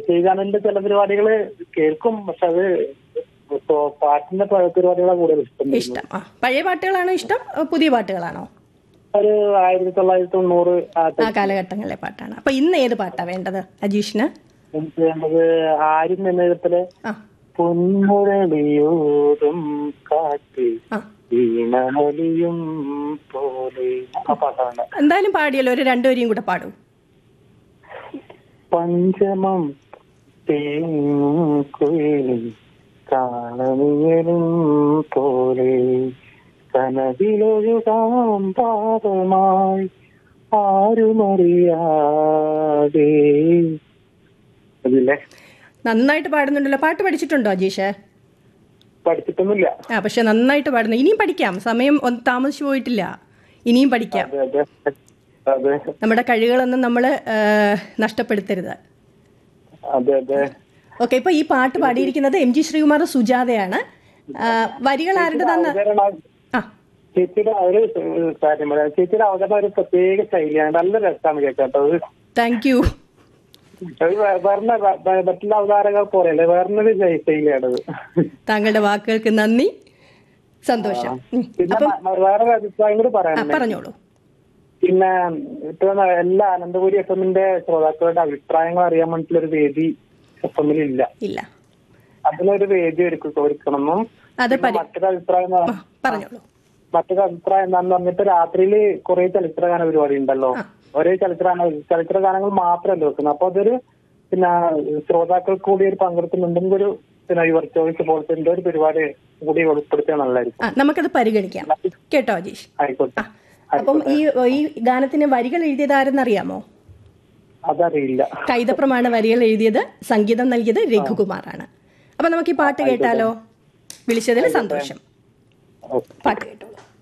ദേശീയ ഗാനത്തിന്റെ ചില പരിപാടികള് കേൾക്കും പക്ഷെ അത് ഇപ്പൊ പാട്ടിന്റെ പ- പരിപാടികളാണ് കൂടുതൽ ഇഷ്ടം ഇഷ്ടം ആ പഴയ പാട്ടുകളാണോ ഇഷ്ടം ഓ, പുതിയ പാട്ടുകളാണോ ഒരു ആയിരത്തി തൊള്ളായിരത്തി തൊണ്ണൂറ് ആ ആ കാലഘട്ടങ്ങളിലെ പാട്ടാണ് അപ്പൊ ഇന്ന് ഏത് പാട്ടാ വേണ്ടത് അജീഷിന് എനിക്ക് വേണ്ടത് ആരും എന്ന വിധത്തില് ആ പൊന്മുരളിയോതും കാറ്റ് ആ വീണമൊലിയും പോലെ ആ പാട്ടാണ് എന്തായാലും പാടിയല്ലോ ഒരു രണ്ടുപേരെയും കൂടെ പാടൂ പഞ്ചമം തേങ്ങുയിലും കാളവിയലും പോലെ കനവിലൊഴുകാം പാദമായി ആരുമറിയാതെ അതില്ലേ നന്നായിട്ട് പാടുന്നുണ്ടല്ലോ പാട്ട് പഠിച്ചിട്ടുണ്ടോ അജീഷ് പഠിച്ചിട്ടൊന്നുമില്ല ആ പക്ഷെ നന്നായിട്ട് പാടുന്നു ഇനിയും പഠിക്കാം സമയം ഒന്ന് താമസിച്ചു പോയിട്ടില്ല ഇനിയും പഠിക്കാം അതെ അതെ അതെ നമ്മുടെ കഴിവുകളൊന്നും നമ്മൾ നഷ്ടപ്പെടുത്തരുത് അതെ അതെ ഓക്കെ ഇപ്പൊ ഈ പാട്ട് പാടിയിരിക്കുന്നത് എം ജി ശ്രീകുമാർ സുജാതയാണ് ആ, വരികൾ ആരുടേതാന്ന് അവതരണം ആ ചേച്ചിയുടെ ഒരു കാര്യം പറയാം ചേച്ചിയുടെ അവതരണം ഒരു പ്രത്യേക ശൈലിയാണ് നല്ല രസമാണ് കേട്ടോ അത് താങ്ക് യു അത് വേ- വേറെ വേ- മറ്റുള്ള അവതാരങ്ങൾ പോലെയല്ലേ വേറൊരു ശൈ- ശൈലിയാണത് താങ്കളുടെ വാക്കുകൾക്ക് നന്ദി സന്തോഷം ഉം. പിന്നെ അപ്പം മ- വേറൊരു അഭിപ്രായം കൂടി ആ, പറയാനുണ്ട് പറഞ്ഞോളൂ പിന്നെ ഇപ്പൊ എല്ലാ അനന്തപുരി എഫ് എമ്മിന്റെ ശ്രോതാക്കളുടെ അഭിപ്രായങ്ങൾ അറിയാൻ വേണ്ടിയിട്ടുള്ള ഒരു വേദി എഫ് എമ്മിൽ ഇല്ല ഇല്ല അതിനൊരു വേദി ഒരുക്ക ഒരുക്കണമെന്നും അത് പിന്നെ പരി മറ്റൊരു അഭിപ്രായം എന്ന് ആ, പറഞ്ഞാൽ- പറഞ്ഞോളൂ മറ്റൊരു അഭിപ്രായം എന്താന്ന് പറഞ്ഞിട്ട് രാത്രിയില് കുറെ ചലച്ചിത്രഗാന പരിപാടി ഉണ്ടല്ലോ ഒരേ ചലച്ചിത്ര ചലച്ചിത്ര ഗാനങ്ങൾ മാത്രമല്ല വെക്കുന്നത് അപ്പൊ അതൊരു പിന്നെ ശ്രോതാക്കൾക്ക് കൂടി ഒരു പങ്കെടുക്കുന്നുണ്ടെങ്കിൽ ഒരു പിന്നെ യുവർ ചോയ്സ് പോലത്തെ എന്തോ ഒരു പരിപാടി കൂടി ഉൾപ്പെടുത്തിയാൽ നല്ലതായിരിക്കും ആ നമുക്കത് പരിഗണിക്കാം കേട്ടോ അജീഷ് ആയിക്കോട്ടെ അപ്പം ഈ ഈ ഗാനത്തിന് വരികൾ എഴുതിയത് ആരെന്നറിയാമോ അതറിയില്ല കൈതപ്രമാണ് വരികൾ എഴുതിയത് സംഗീതം നൽകിയത് രഘുകുമാറാണ് അപ്പൊ നമുക്ക് ഈ പാട്ട് കേട്ടാലോ വിളിച്ചതിൽ സന്തോഷം ഓക്കെ പാട്ട് കേട്ടോളൂ